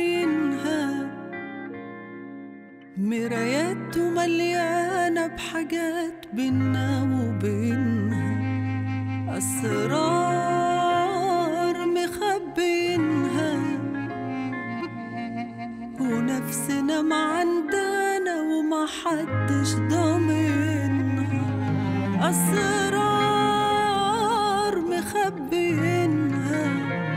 مخبينها مرايات مليانة بحاجات بينا وبينها أسرار مخبينها ونفسنا معندنا وما حدش ضامنها أسرار مخبينها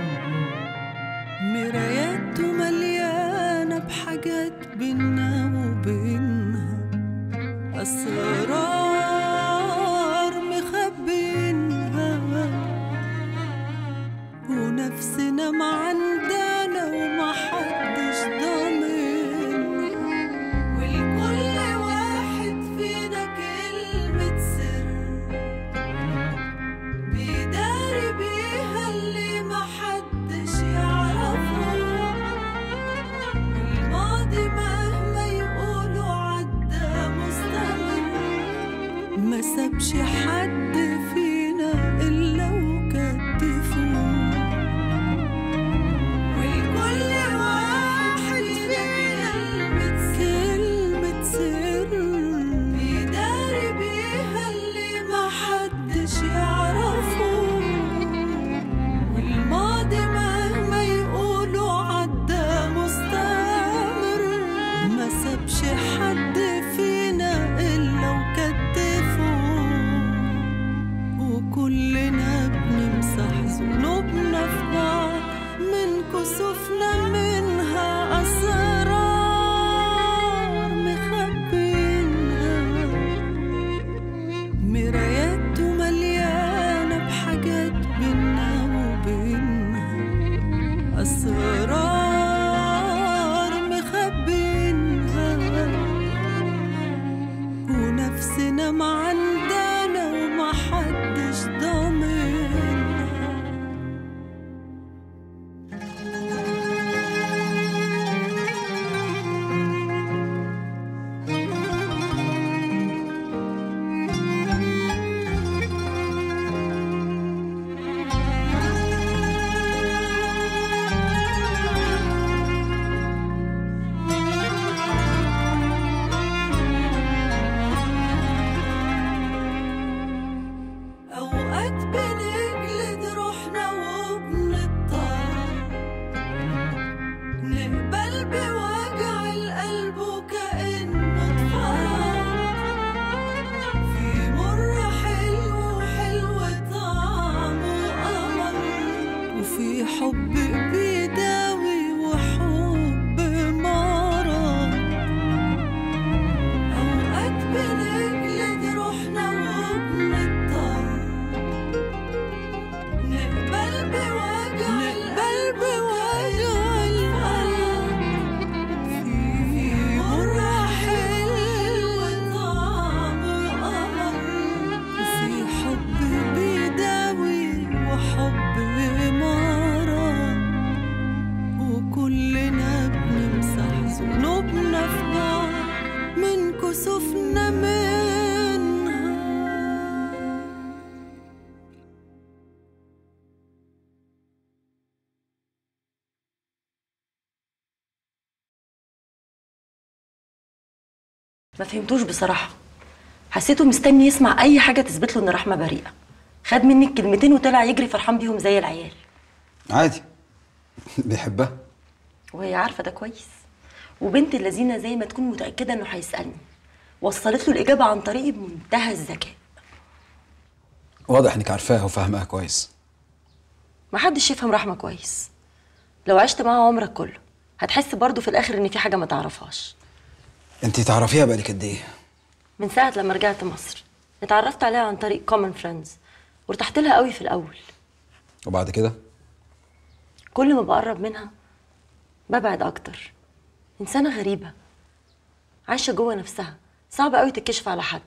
مرايات مليانة بحاجات بينا وبينها أسرار مخبينها ونفسنا معندنا وما حدش ضامنها ولكل واحد فينا كلمة سر بيداري بيها اللي محدش يعرفه والماضي مهما يقولوا عدى مستمر ما سابش حد فينا إلا وكتفوه والكل واحد فينا كلمة سر بيداري بيها اللي ما حدش يعرفه والماضي مهما يقولوا عدى مستمر ما سابش حد فينا إلا وكتفه وكلنا بنمسح ذنوبنا في بعض من كسوفنا منها أسرار مخبينها مرايات مليانة بحاجات بينا وبينها أسرار مخبينها ونفسنا معندنا وما حدش ضامنها أوقات بنجلد روحنا وبنضطر نقبل بوجع القلب وكأنه اتفرج في مر حلو وحلو طعمه قمر وفي حب بيداوي وحب مرض أوقات بنجلد روحنا وبنضطر نقبل بوجع نقبل بوجع القلب في مرة حلو طعمه قمر وفي حب بيداوي وحب مرض وكلنا بنمسح ذنوبنا في بعض من كسوفنا منها ما فهمتوش بصراحة حسيته مستني يسمع أي حاجة تثبت له إن رحمة بريئة خد مني الكلمتين وطلع يجري فرحان بيهم زي العيال عادي بيحبها وهي عارفة ده كويس وبنت اللذينة زي ما تكون متأكدة إنه هيسألني وصلت له الإجابة عن طريقي بمنتهى الذكاء واضح انك عارفاها وفاهماها كويس محدش يفهم رحمة كويس لو عشت معاها عمرك كله هتحس برضه في الآخر إن في حاجة ما تعرفهاش انت تعرفيها بقالك قد ايه من ساعة لما رجعت مصر اتعرفت عليها عن طريق common friends وارتحت لها قوي في الأول وبعد كده كل ما بقرب منها ببعد أكتر إنسانة غريبة عايشة جوه نفسها صعب قوي تتكشف على حد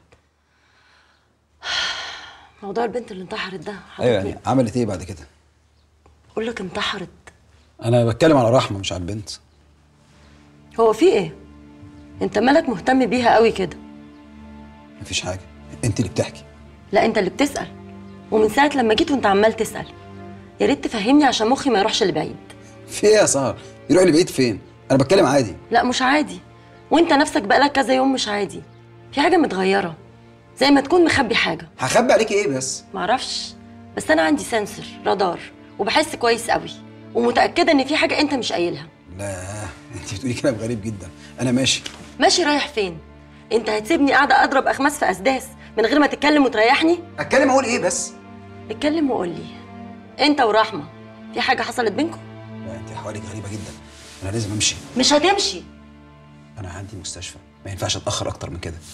موضوع البنت اللي انتحرت ده ايوه حضرتك يعني عملت ايه بعد كده اقول لك انتحرت انا بتكلم على رحمه مش على البنت هو في ايه انت مالك مهتم بيها قوي كده مفيش حاجه انت اللي بتحكي لا انت اللي بتسأل ومن ساعة لما جيت وانت عمال تسأل يا ريت تفهمني عشان مخي ما يروحش لبعيد في ايه يا سهر يروح لبعيد فين انا بتكلم عادي لا مش عادي وانت نفسك بقالك كذا يوم مش عادي في حاجه متغيره زي ما تكون مخبي حاجه هخبي عليكي ايه بس معرفش بس انا عندي سنسور رادار وبحس كويس قوي ومتاكده ان في حاجه انت مش قايلها لا انت بتقولي كلام غريب جدا انا ماشي ماشي رايح فين انت هتسيبني قاعده اضرب اخماس في اسداس من غير ما تتكلم وتريحني اتكلم اقول ايه بس اتكلم وقول لي انت ورحمه في حاجه حصلت بينكم لا انت حواليك غريبه جدا انا لازم امشي مش هتمشي انا عندي مستشفى ما ينفعش اتاخر اكتر من كده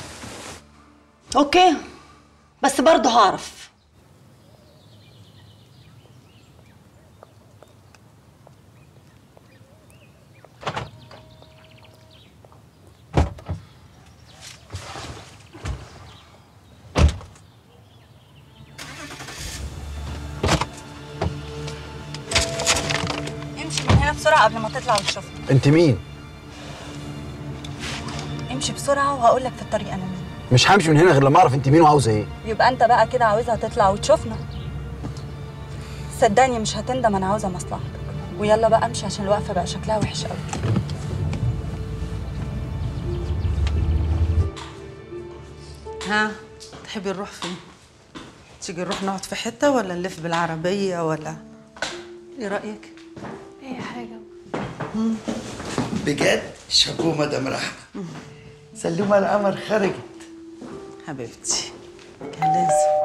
اوكي بس برضه هعرف امشي من هنا بسرعة قبل ما تطلع وتشوفني انت مين؟ امشي بسرعة وهقول لك في الطريق أنا مين مش همشي من هنا غير لما اعرف انت مين وعاوزه ايه يبقى أنت بقى كده عاوزها تطلع وتشوفنا صدقني مش هتندم أنا عاوزة مصلحتك ويلا بقى امشي عشان الوقفة بقى شكلها وحش قوي ها تحبي نروح فين؟ تيجي نروح نقعد في حتة ولا نلف بالعربية ولا ايه رأيك؟ اي حاجة بجد شابوه مدام رحمة سلومة القمر خرجت حبيبتي كان لازم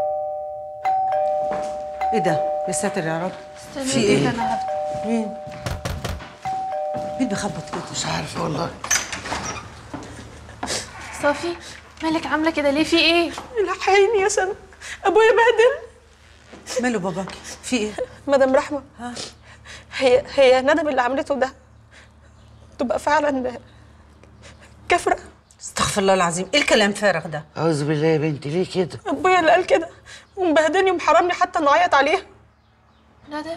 ايه ده؟ يا ساتر يا رب في ايه؟ انا هفتح مين؟ مين بيخبط كده؟ مش عارفة والله صافي مالك عاملة كده ليه في ايه؟ الحقيني يا سما ابويا بهدل ماله باباكي؟ في ايه؟ مدام رحمه هي هي ندم اللي عملته ده تبقى فعلا كفره استغفر الله العظيم ايه الكلام فارغ ده؟ أعوذ بالله يا بنتي ليه كده؟ ابويا اللي قال كده ومبهدلني ومحرمني حتى انه اعيط عليها ندى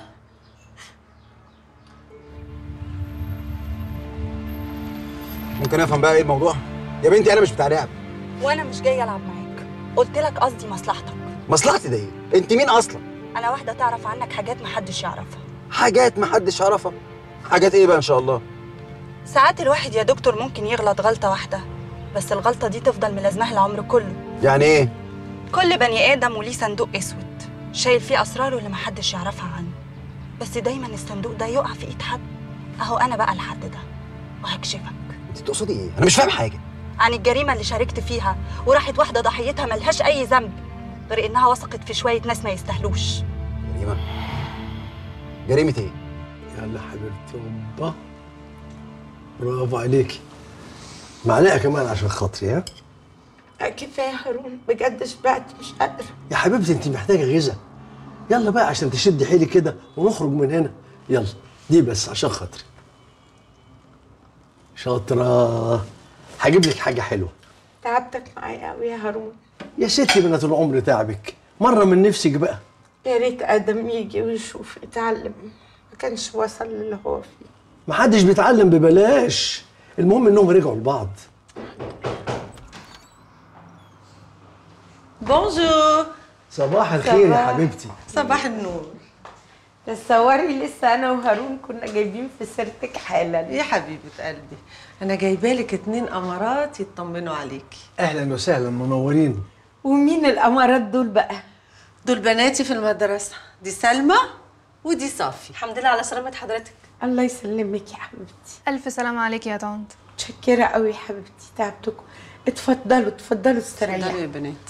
ممكن افهم بقى ايه الموضوع؟ يا بنتي انا مش بتاع لعب وأنا مش جاية ألعب معاك قلت لك قصدي مصلحتك مصلحتي ده ايه؟ انت مين اصلا؟ أنا واحدة تعرف عنك حاجات محدش يعرفها حاجات محدش يعرفها حاجات ايه بقى ان شاء الله؟ ساعات الواحد يا دكتور ممكن يغلط غلطة واحدة بس الغلطة دي تفضل ملازماه العمر كله يعني ايه؟ كل بني آدم وليه صندوق أسود شايل فيه أسراره اللي محدش يعرفها عنه بس دايما الصندوق ده يقع في إيد حد أهو أنا بقى الحد ده وهكشفك انت تقصدي ايه؟ انا مش فاهم حاجه عن الجريمة اللي شاركت فيها وراحت واحدة ضحيتها ملهاش أي ذنب غير إنها وثقت في شوية ناس ما يستاهلوش جريمه جريمه ايه؟ يلا حبيبتي امبا برافو عليكي معلقه كمان عشان خاطري ها كفايه يا هارون بجد شبعت مش قادره يا حبيبتي انت محتاجه غذاء يلا بقى عشان تشدي حيلي كده ونخرج من هنا يلا دي بس عشان خاطري شاطره هجيب لك حاجه حلوه تعبتك معايا قوي يا هارون يا ستي بنت العمر تعبك مره من نفسك بقى يا ريت ادم يجي ويشوف يتعلم ما كانش وصل للي هو فيه محدش بيتعلم ببلاش المهم انهم رجعوا لبعض بونجور صباح الخير يا حبيبتي صباح النور تصوري لسه انا وهارون كنا جايبين في سيرتك حالا يا حبيبة قلبي أنا جايبة لك اتنين أمارات يطمنوا عليكي اهلا وسهلا منورين ومين الامارات دول بقى دول بناتي في المدرسة دي سلمى ودي صافي الحمد لله على سلامة حضرتك الله يسلمك يا حبيبتي ألف سلامة عليك يا طنط متشكره قوي يا حبيبتي تعبتكم اتفضلوا اتفضلوا استريحوا يا بنات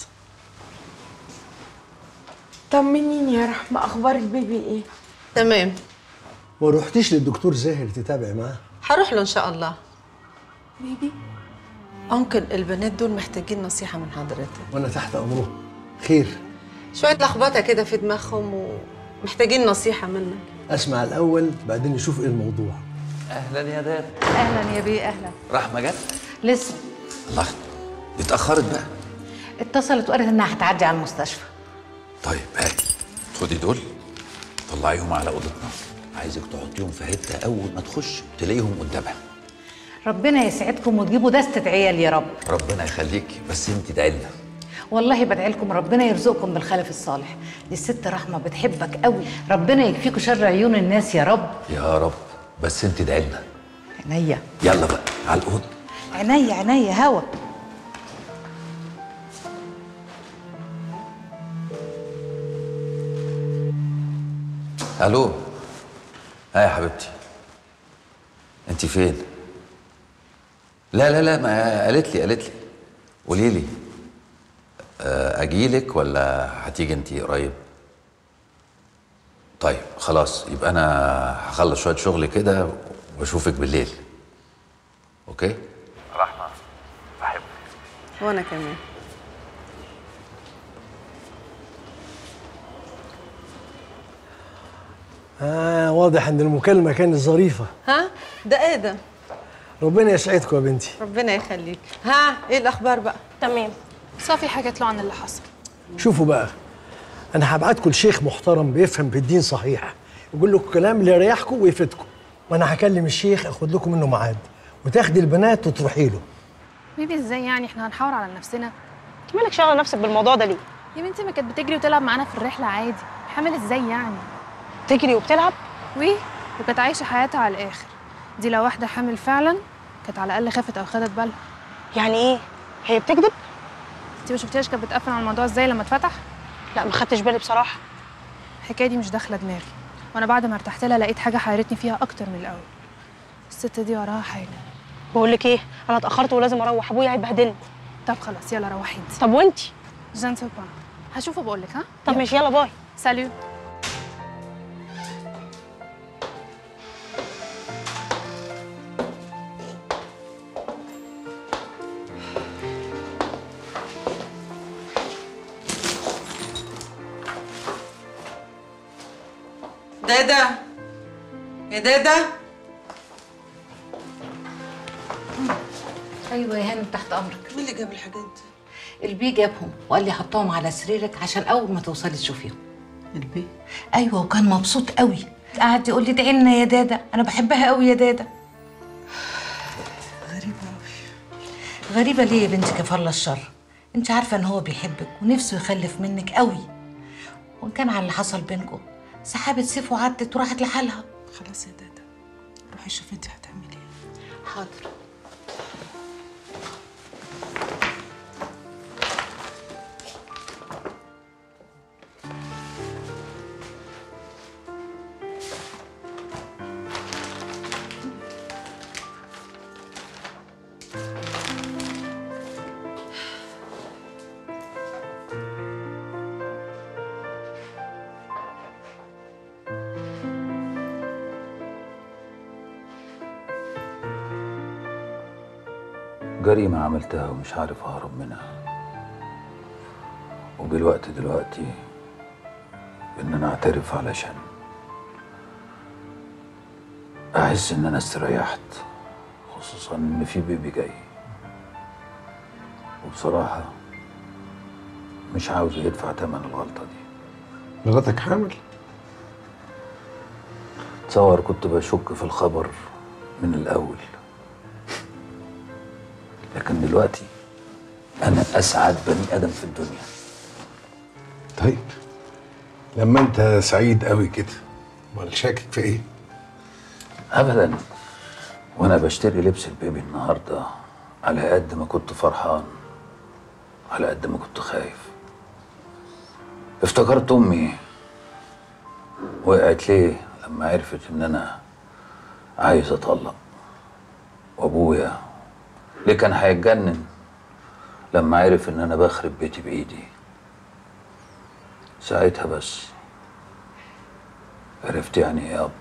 طمنيني يا رحمه اخبار البيبي ايه تمام ما روحتيش للدكتور زاهر تتابعي معاه هروح له إن شاء الله بيبي أنكل البنات دول محتاجين نصيحة من حضرتك وانا تحت امره خير شوية لخبطة كده في دماغهم ومحتاجين نصيحة منك اسمع الاول بعدين نشوف ايه الموضوع اهلا يا داد اهلا يا بيه اهلا رحمه جت لسه الله دي اتاخرت بقى اتصلت وقالت انها هتعدي على المستشفى طيب هاي خدي دول طلعيهم على اوضتنا عايزك تحطيهم في حته اول ما تخش تلاقيهم قدامها ربنا يسعدكم وتجيبوا دستة عيال يا رب ربنا يخليكي بس انت ادعي لنا والله بدعي لكم ربنا يرزقكم بالخلف الصالح دي الست رحمه بتحبك قوي ربنا يكفيكوا شر عيون الناس يا رب يا رب بس انت ادعي لنا عينيا يلا بقى على الاوضه عينيا عينيا هوا الو ها يا حبيبتي انت فين لا لا لا ما قالت لي قالت لي قولي لي آه، اجيلك ولا هتيجي انت قريب طيب خلاص يبقى انا هخلص شويه شغل كده واشوفك بالليل اوكي رحمة بحبك وانا كمان آه واضح ان المكالمه كانت ظريفه ها ده ايه ده ربنا يسعدكم يا بنتي ربنا يخليك ها ايه الاخبار بقى تمام صافي حكت له عن اللي حصل شوفوا بقى انا هبعتكم لشيخ محترم بيفهم في الدين صحيح يقول لكم الكلام اللي يريحكم ويفيدكم وانا هكلم الشيخ اخد لكم منه ميعاد وتاخدي البنات وتروحي له بيبي ازاي يعني احنا هنحاور على نفسنا مالك شاغله نفسك بالموضوع ده ليه يا بنتي ما كانت بتجري وتلعب معانا في الرحله عادي حامل ازاي يعني تجري وبتلعب وي وكانت عايشه حياتها على الاخر دي لو واحده حامل فعلا كانت على الاقل خافت او خدت بالها يعني ايه هي بتكذب انت ما شفتيهاش كانت بتقفل على الموضوع ازاي لما اتفتح لا ما خدتش بالي بصراحه الحكايه دي مش داخله دماغي وانا بعد ما ارتحت لها لقيت حاجه حيرتني فيها اكتر من الاول الست دي وراها حاجه بقول لك ايه انا اتاخرت ولازم اروح ابويا هيبهدلني طب خلاص يلا روحي انت طب وانتي جان سو با هشوفه بقول لك ها طب ماشي يلا باي ساليو دادا يا دادا ايوه يا هانم تحت امرك مين اللي جاب الحاجات دي البي جابهم وقال لي حطهم على سريرك عشان اول ما توصلي تشوفيهم البي ايوه وكان مبسوط قوي قعد يقول لي ادعي لنا يا دادا انا بحبها قوي يا دادا غريبه قوي غريبه ليه يا بنتي كفر الله الشر انت عارفه ان هو بيحبك ونفسه يخلف منك قوي وان كان على اللي حصل بينكم سحابه سيف وعدت وراحت لحالها خلاص يا دادا روحي شوفي انت هتعملي ايه حاضر جريمة عملتها ومش عارف أهرب منها وبالوقت دلوقتي إن أنا أعترف علشان أحس إن أنا استريحت خصوصا إن في بيبي جاي وبصراحة مش عاوز يدفع تمن الغلطة دي مراتك حامل؟ تصور كنت بشك في الخبر من الأول لكن دلوقتي أنا أسعد بني آدم في الدنيا طيب لما انت سعيد قوي كده امال شاكك في ايه؟ أبدا وأنا بشتري لبس البيبي النهاردة على قد ما كنت فرحان على قد ما كنت خايف افتكرت أمي وقعت ليه لما عرفت إن أنا عايز أطلق وأبويا ليه كان هيتجنن لما عرف إن أنا بخرب بيتي بإيدي ساعتها بس عرفت يعني إيه أب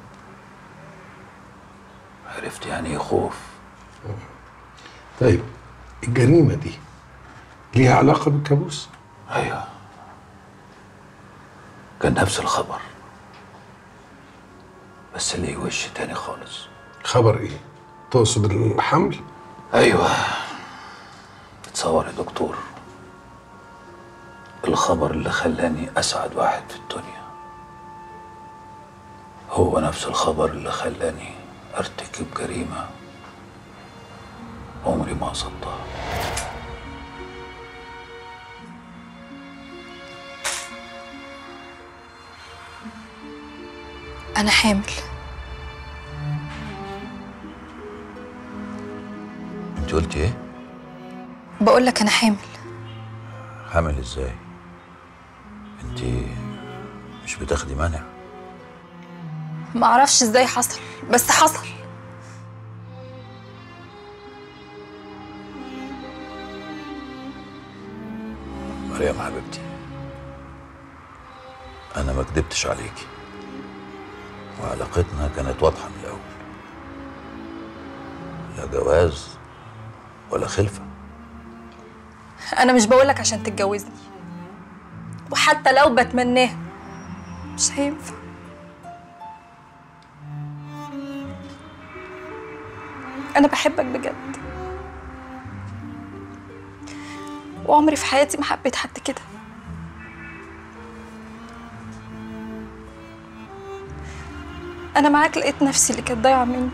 عرفت يعني إيه خوف طيب الجريمه دي ليها علاقه بالكابوس؟ ايوه كان نفس الخبر بس ليه وش تاني خالص خبر ايه؟ تقصد الحمل؟ ايوه تصور يا دكتور الخبر اللي خلاني اسعد واحد في الدنيا هو نفس الخبر اللي خلاني ارتكب جريمه عمري ما قصدتها أنا حامل انت قلتي ايه بقول لك انا حامل حامل ازاي انت مش بتاخدي منع ما اعرفش ازاي حصل بس حصل مريم حبيبتي انا ما كدبتش عليكي وعلاقتنا كانت واضحه من الاول لا جواز ولا خلفه انا مش بقول لك عشان تتجوزني وحتى لو بتمناه مش هينفع انا بحبك بجد وعمري في حياتي ما حبيت حد كده انا معاك لقيت نفسي اللي كانت ضايعه مني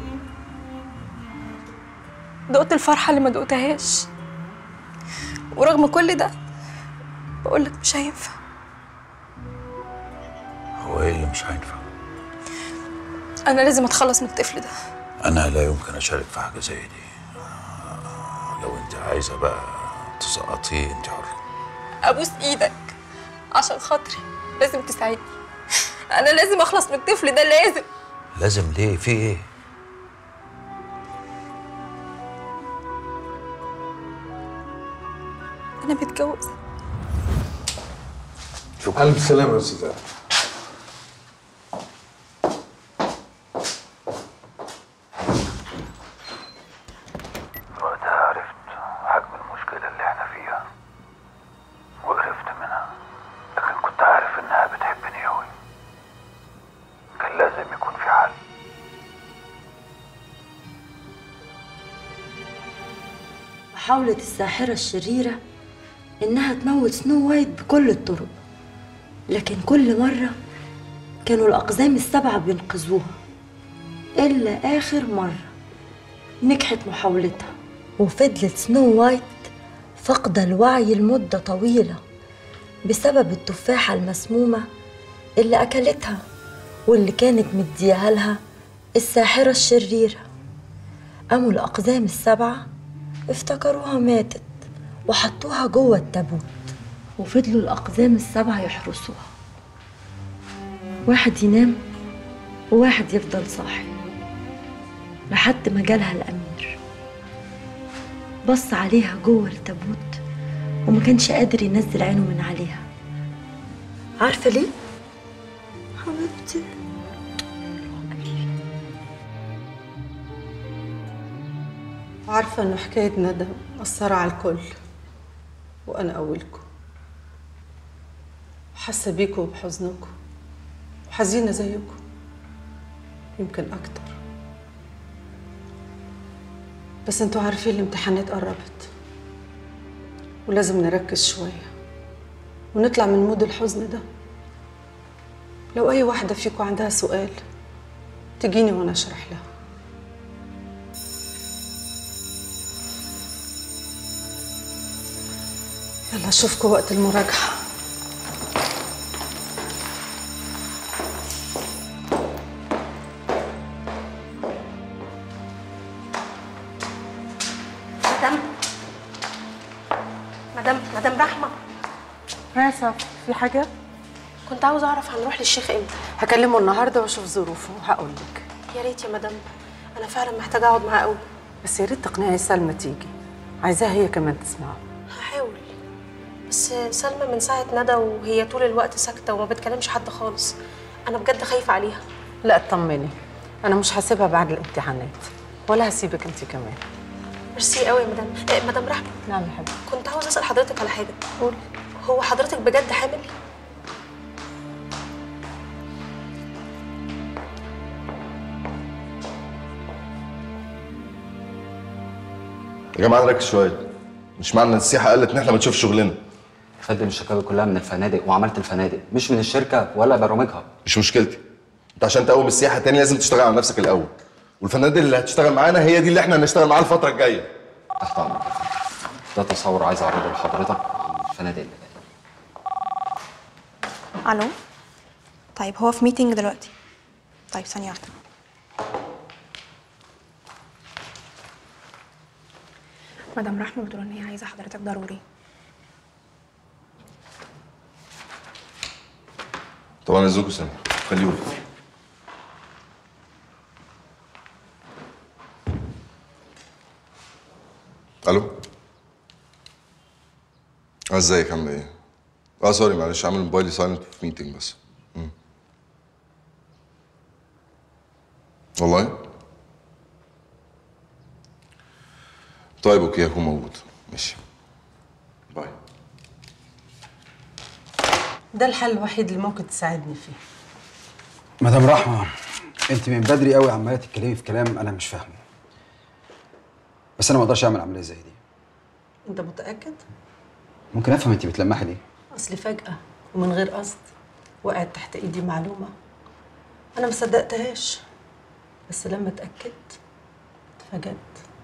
دقت الفرحه اللي ما دقتهاش ورغم كل ده بقولك مش هينفع هو ايه اللي مش هينفع انا لازم اتخلص من الطفل ده انا لا يمكن اشارك في حاجه زي دي آه، لو انت عايزه بقى تسقطيه انت حره ابوس ايدك عشان خاطري لازم تساعدني انا لازم اخلص من الطفل ده لازم لازم ليه في ايه انا متجوز شكرا الف سلامه يا استاذ وقتها عرفت حجم المشكلة اللي احنا فيها وقرفت منها لكن كنت عارف انها بتحبني اوي كان لازم يكون في حل محاولة الساحرة الشريرة إنها تموت سنو وايت بكل الطرق لكن كل مرة كانوا الأقزام السبعة بينقذوها إلا آخر مرة نجحت محاولتها وفضلت سنو وايت فاقدة الوعي لمدة طويلة بسبب التفاحة المسمومة اللي أكلتها واللي كانت مديها لها الساحرة الشريرة قاموا الأقزام السبعة افتكروها ماتت وحطوها جوه التابوت وفضلوا الأقزام السبعة يحرسوها واحد ينام وواحد يفضل صاحي لحد ما جالها الأمير بص عليها جوه التابوت وما كانش قادر ينزل عينه من عليها عارفة ليه؟ حبيبتي عارفة إنه حكاية ندى مأثرة على الكل وأنا أولكم حاسة بيكم وبحزنكم وحزينة زيكم يمكن أكتر بس انتوا عارفين الامتحانات قربت ولازم نركز شوية ونطلع من مود الحزن ده لو أي واحدة فيكم عندها سؤال تجيني وأنا أشرح لها يلا أشوفكم وقت المراجعة مدام مدام مدام رحمه راسا في حاجة؟ كنت عاوزه اعرف هنروح للشيخ امتى هكلمه النهاردة واشوف ظروفه وهقول لك يا ريت يا مدام انا فعلا محتاجه اقعد معاه قوي بس يا ريت تقنعي سلمى تيجي عايزاها هي كمان تسمعه هحاول بس سلمى من ساعه ندى وهي طول الوقت ساكته وما بتكلمش حد خالص انا بجد خايفه عليها لا اطمني انا مش هسيبها بعد الامتحانات ولا هسيبك انت كمان ميرسي قوي يا مدام إيه مدام رحمه نعم يا حبيبتي كنت عاوزه اسال حضرتك على حاجه قول هو حضرتك بجد حامل يا جماعه نركز شويه مش معنى ان السياحه قلت ان احنا بنشوف شغلنا فندم الشكاوي كلها من الفنادق وعملت الفنادق مش من الشركه ولا برامجها مش مشكلتي انت عشان تقوم السياحه تاني لازم تشتغل على نفسك الاول والفنادق اللي هتشتغل معانا هي دي اللي احنا هنشتغل معاها الفتره الجايه تحت امرك يا فندم. ده تصور عايز اعرضه لحضرتك الفنادق اللي الو طيب هو في ميتنج دلوقتي طيب ثانية واحدة مدام رحمه بتقول ان هي عايزه حضرتك ضروري طبعا ازيكم سامي خليهولي الو اه ازيك عامله ايه؟ اه سوري معلش عامل موبايلي سايلنت في ميتنج بس مم. والله طيب اوكي هكون موجود ماشي باي ده الحل الوحيد اللي ممكن تساعدني فيه مدام رحمة انت من بدري قوي عمالة تتكلمي في كلام انا مش فاهمه بس انا ما اقدرش اعمل عملية زي دي انت متاكد ممكن افهم انت بتلمحي ليه اصلي فجاه ومن غير قصد وقعت تحت ايدي معلومه انا ما صدقتهاش بس لما اتاكدت اتفاجأت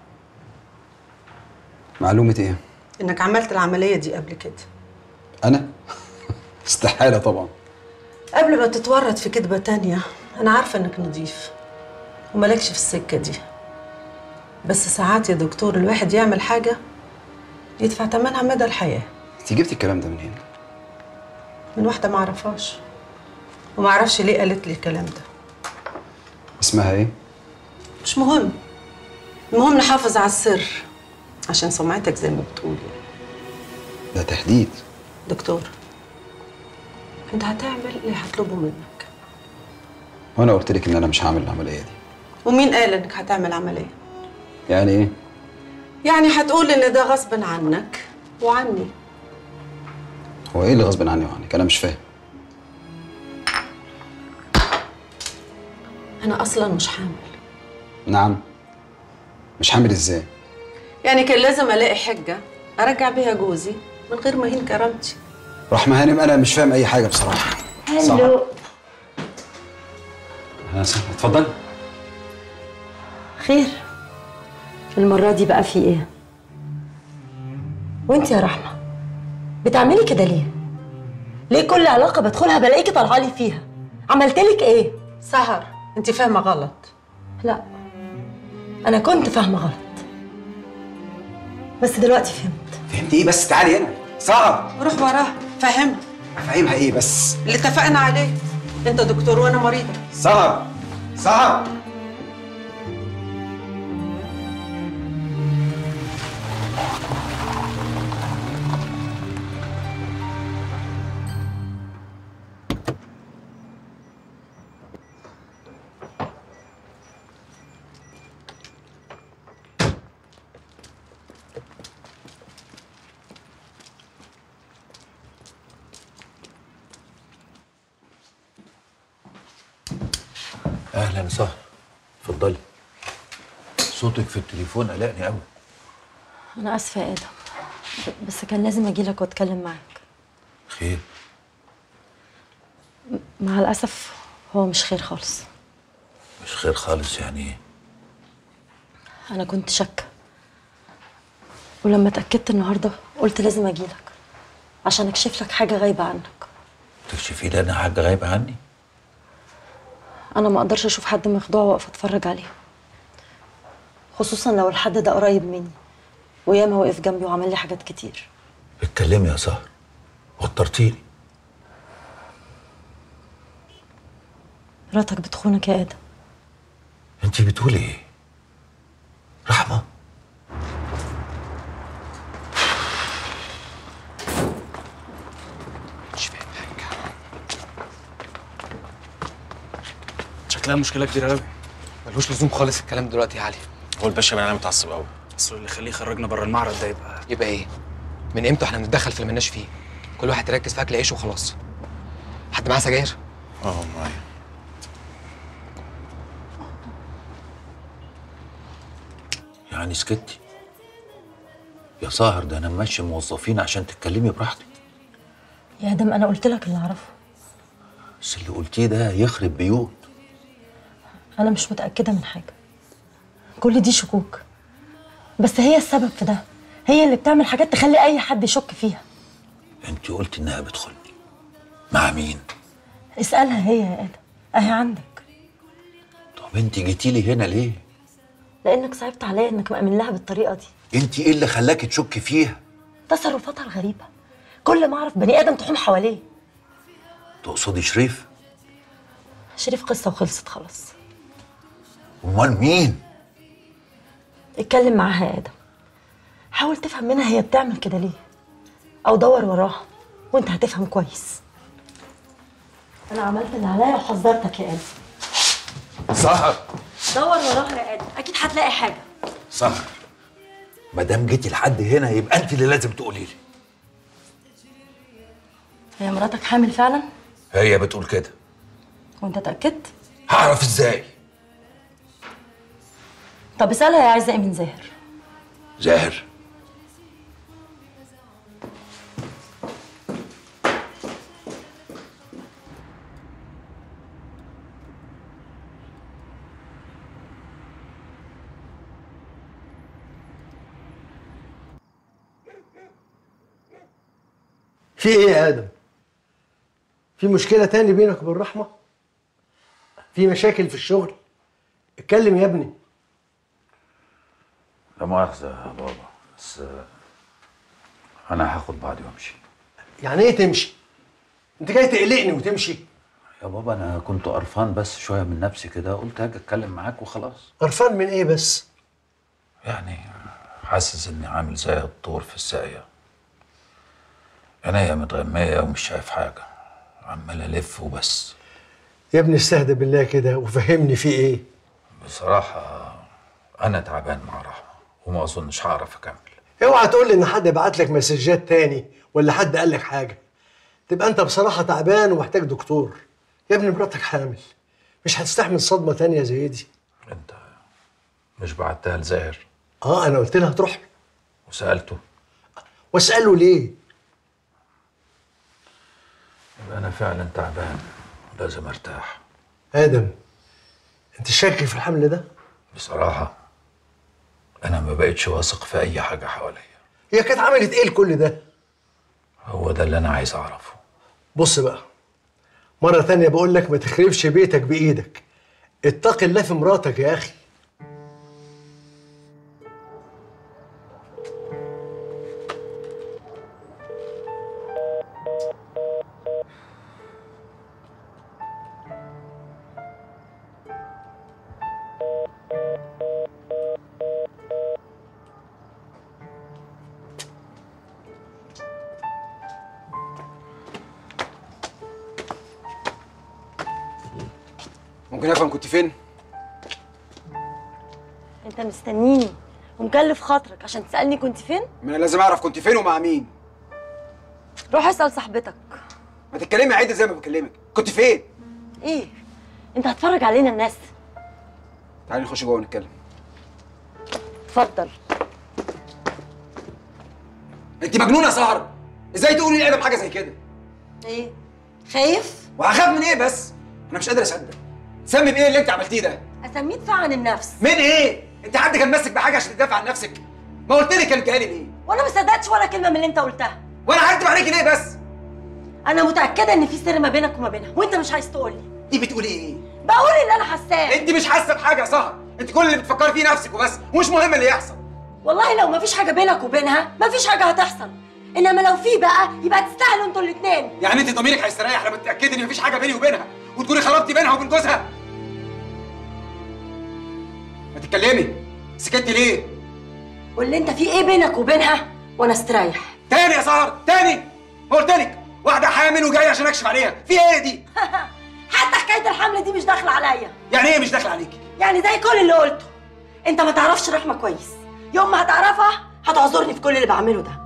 معلومة ايه انك عملت العمليه دي قبل كده انا استحالة طبعا قبل ما تتورط في كدبه تانية انا عارفه انك نضيف ومالكش في السكه دي بس ساعات يا دكتور الواحد يعمل حاجه يدفع ثمنها مدى الحياه انت جبتي الكلام ده منين من واحده ما اعرفهاش وما اعرفش ليه قالت لي الكلام ده اسمها ايه مش مهم المهم نحافظ على السر عشان سمعتك زي ما بتقول يعني. ده تهديد دكتور انت هتعمل اللي هطلبه منك وانا قلت لك ان انا مش هعمل العملية دي ومين قال انك هتعمل عمليه يعني ايه يعني هتقول ان ده غصب عنك وعني هو ايه اللي غصب عني وعنك انا مش فاهم انا اصلا مش حامل نعم مش هعمل ازاي يعني كان لازم الاقي حجه ارجع بيها جوزي من غير ما يهين كرامتي رحمة هانم انا مش فاهم اي حاجة بصراحة هلو انا سامع اتفضل خير المرة دي بقى في ايه؟ وانت يا رحمة بتعملي كده ليه؟ ليه كل علاقة بدخلها بلاقيكي طالعة لي فيها؟ عملتلك ايه؟ سهر انت فاهمه غلط لا انا كنت فاهمة غلط بس دلوقتي فهمت فهمت ايه بس تعالي هنا صعب روح وراها فهمها افهمها ايه بس اللي اتفقنا عليه انت دكتور وانا مريضه صعب صعب اهلا وسهلا اتفضلي صوتك في التليفون قلقني قوي انا اسفة يا ادم بس كان لازم اجيلك واتكلم معاك خير مع الاسف هو مش خير خالص مش خير خالص يعني ايه انا كنت شاكه ولما اتاكدت النهارده قلت لازم اجيلك عشان اكشف لك حاجه غايبه عنك تكشفي لي انا حاجه غايبه عني انا ما اقدرش اشوف حد مخدوع واقف اتفرج عليه خصوصا لو الحد ده قريب مني وياما وقف جنبي وعمل لي حاجات كتير اتكلمي يا سهر وترتيلي مراتك بتخونك يا ادم انت بتقولي ايه رحمه مش فاهم حاجه شكلها مشكله كبيره قوي ملوش لزوم خالص الكلام دلوقتي يا علي هو الباشا بقى انا متعصب قوي اصل اللي يخليه يخرجنا بره المعرض ده يبقى يبقى ايه من امتى احنا بنتدخل في اللي مالناش فيه كل واحد يركز في اكل عيشه وخلاص حد معاه سجاير اه معايا يعني سكتي يا ساهر ده انا ماشي موظفين عشان تتكلمي براحتك يا ادم انا قلت لك اللي اعرفه بس اللي قلتيه ده يخرب بيوت انا مش متاكده من حاجه كل دي شكوك بس هي السبب في ده هي اللي بتعمل حاجات تخلي اي حد يشك فيها انت قلت انها بتخوني مع مين اسالها هي يا ادم اهي عندك طب انت جيتي لي هنا ليه لانك صعبت عليا انك مأمن لها بالطريقه دي انت ايه اللي خلاكي تشكي فيها تصرفاتها الغريبه كل ما اعرف بني ادم تحوم حواليه تقصدي شريف شريف قصه وخلصت خلاص امال مين اتكلم معاها يا ادم حاول تفهم منها هي بتعمل كده ليه او دور وراها وانت هتفهم كويس انا عملت اللي عليا وحذرتك يا ادم سهر دور وراها يا ادم اكيد هتلاقي حاجه سهر ما دام جيتي لحد هنا يبقى انت اللي لازم تقولي لي هي مراتك حامل فعلا هي بتقول كده وانت اتاكدت هعرف ازاي طب اسالها هي عايزه ايه من زاهر زاهر في ايه يا ادم في مشكله تاني بينك وبين رحمه في مشاكل في الشغل اتكلم يا ابني لا مؤاخذة يا بابا بس أنا هاخد بعضي وأمشي يعني ايه تمشي انت جاي تقلقني وتمشي يا بابا أنا كنت قرفان بس شوية من نفسي كده قلت هاجي أتكلم معاك وخلاص قرفان من ايه بس يعني حاسس إني عامل زي الطور في الساقية عينيا متغمية ومش شايف حاجة عمال ألف وبس يا ابني استهدى بالله كده وفهمني في ايه بصراحة أنا تعبان مع رحمة وما أظنش هعرف أكمل اوعى تقول لي ان حد بعت لك مسجات تاني ولا حد قال لك حاجه تبقى انت بصراحه تعبان ومحتاج دكتور يا ابني مراتك حامل مش هتستحمل صدمه تانية زي دي مش بعتها لزاهر اه انا قلت لها تروح له وسألته واساله ليه يبقى أنا فعلا تعبان لازم أرتاح ادم انت شاكك في الحمل ده بصراحة أنا ما بقتش واثق في أي حاجة حواليا هي كانت عملت ايه لكل ده هو ده اللي أنا عايز أعرفه بص بقى مرة تانية بقول لك ما تخربش بيتك بإيدك اتقي الله في مراتك يا أخي ممكن افهم كنت فين؟ انت مستنيني ومكلف خاطرك عشان تسالني كنت فين ما انا لازم اعرف كنت فين ومع مين روح اسال صاحبتك ما تتكلمي عادي زي ما بكلمك كنت فين؟ ايه انت هتفرج علينا الناس تعالي نخش جوه ونتكلم اتفضل انت مجنونه يا سهر ازاي تقولي لادم حاجه زي كده ايه خايف وهخاف من ايه بس انا مش قادر اصدق سمي بايه اللي انت عملتيه ده اسميه دفاع عن النفس من ايه انت حد كان ماسك بحاجه عشان تدافع عن نفسك ما قلت لك كان جاي ليه وانا ما صدقتش ولا كلمه من اللي انت قلتها وانا هكدب عليكي ليه بس انا متاكده ان في سر ما بينك وما بينها وانت مش عايز تقولي دي بتقولي ايه بقول اللي انا حاساه انت مش حاسه بحاجه يا سهر انت كل اللي بتفكري فيه نفسك وبس ومش مهم اللي يحصل والله لو مفيش حاجه بينك وبينها مفيش حاجه هتحصل انما لو في بقى يبقى تستاهلوا انتوا الاثنين يعني انت ضميرك هيستريح لما تتاكدي ان مفيش حاجه بيني وبينها وتكوني خربتي بينها وبين جوزها ما تتكلمي سكتي ليه واللي انت في ايه بينك وبينها وانا استريح تاني يا سهر تاني ما قلت لك واحده حامل وجايه عشان اكشف عليها في ايه دي حتى حكايه الحمل دي مش داخله عليا يعني ايه مش داخله عليكي يعني زي كل اللي قلته انت ما تعرفش رحمه كويس يوم ما هتعرفها هتعذرني في كل اللي بعمله ده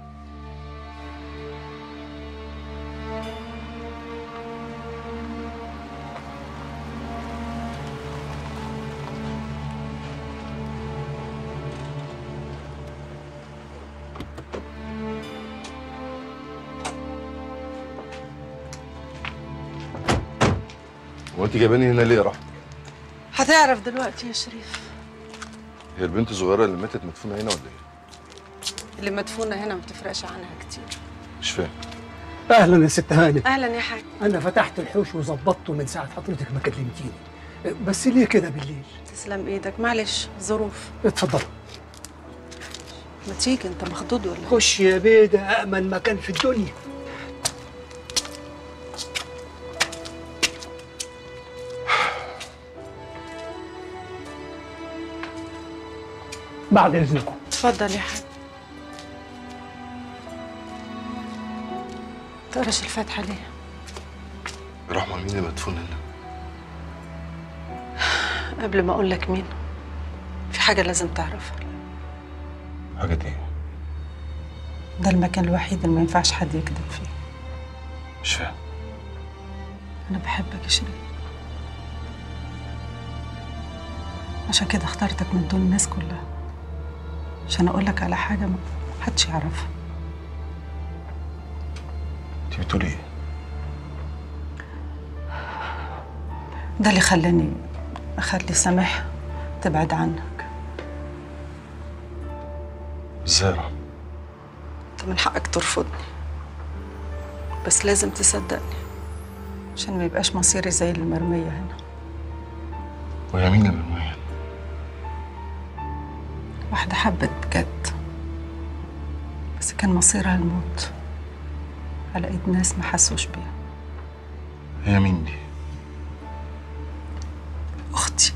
هو انت جايباني هنا ليه يا رحمه؟ هتعرف دلوقتي يا شريف هي البنت الصغيره اللي ماتت مدفونه هنا ولا ايه؟ اللي مدفونة هنا ما بتفرقش عنها كتير مش فاهم اهلا يا ست هاني اهلا يا حاج انا فتحت الحوش وظبطته من ساعه حضرتك ما كلمتيني بس ليه كده بالليل تسلم ايدك معلش ظروف اتفضل ما تيجي انت مخضوض ولا إيه؟ خش يا بيدة أأمن مكان في الدنيا بعد إذنكم اتفضل يا حاج تقراش الفاتحة ليه؟ رحمة مين اللي مدفون هنا؟ قبل ما اقول لك مين في حاجة لازم تعرفها حاجة ايه؟ ده المكان الوحيد اللي ما ينفعش حد يكذب فيه مش فاهم انا بحبك يا شيرين عشان كده اخترتك من دون الناس كلها عشان اقول لك على حاجة ما حدش يعرفها انت بتقولي ايه؟ ده اللي خلاني اخلي سامح تبعد عنك ازاي يا رحمة؟ انت من حقك ترفضني بس لازم تصدقني عشان ما يبقاش مصيري زي المرمية هنا وهي مين اللي مرمية؟ واحدة حبت بجد بس كان مصيرها الموت على ايد ناس ما حسوش بيها هي مين دي؟ اختي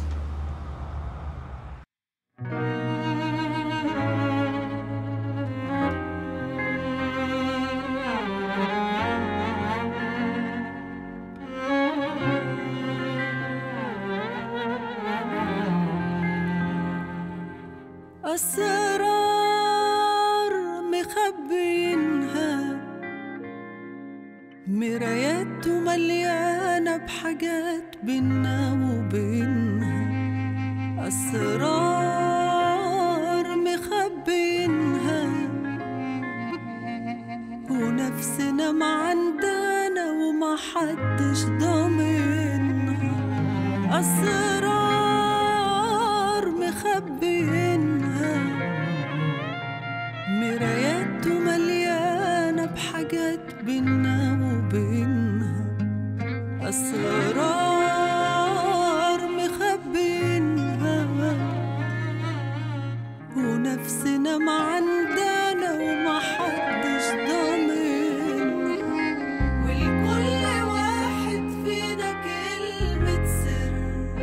أسرار مخبينها مرايات مليانة بحاجات بينا وبينها أسرار مخبينها ونفسنا معندنا وما حدش ضامنها أسرار مخبينها مرايات مليانة بحاجات بينا وبينها أسرار مخبينها ونفسنا معندنا وما حدش ضامنها ولكل واحد فينا كلمة سر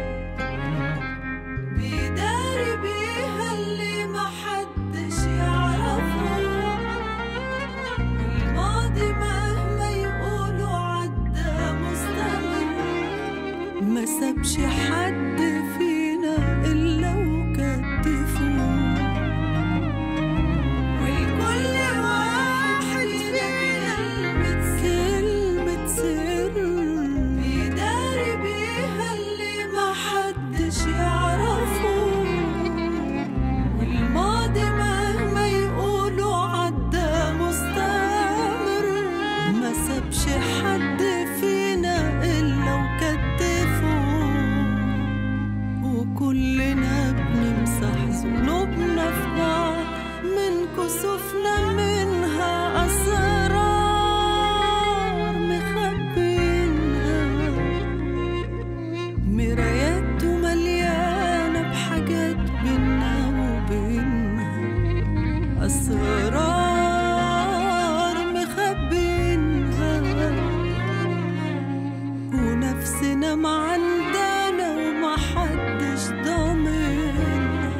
بيداري بيها اللي محدش يعرفه الماضي مهما يقولوا عدى مستمر ما سابش حد فينا إلا وكتفوه ولكل واحد فينا كلمة سر بيداري بيها اللي ما حدش يعرفه والماضي مهما يقولوا عدى مستمر ما سابش حد فينا إلا وكتفه وكلنا بنمسح ذنوبنا في بعض من كسوفنا منها أسرار مخبينها مرايات مليانة بحاجات بينا وبينها أسرار مخبينها ونفسنا معندنا وما حدش ضامنها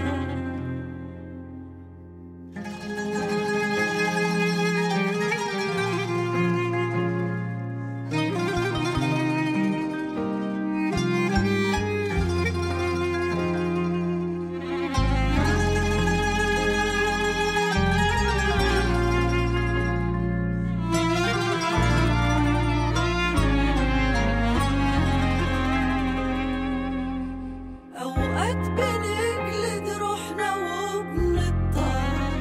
أوقات بنجلد روحنا وبنضطر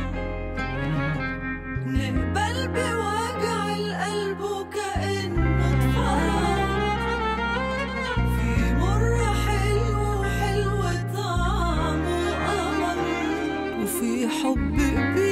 نقبل بوجع القلب وكأنه اتفرج في مر حلو وحلو طعمه قمر وفي حب كبير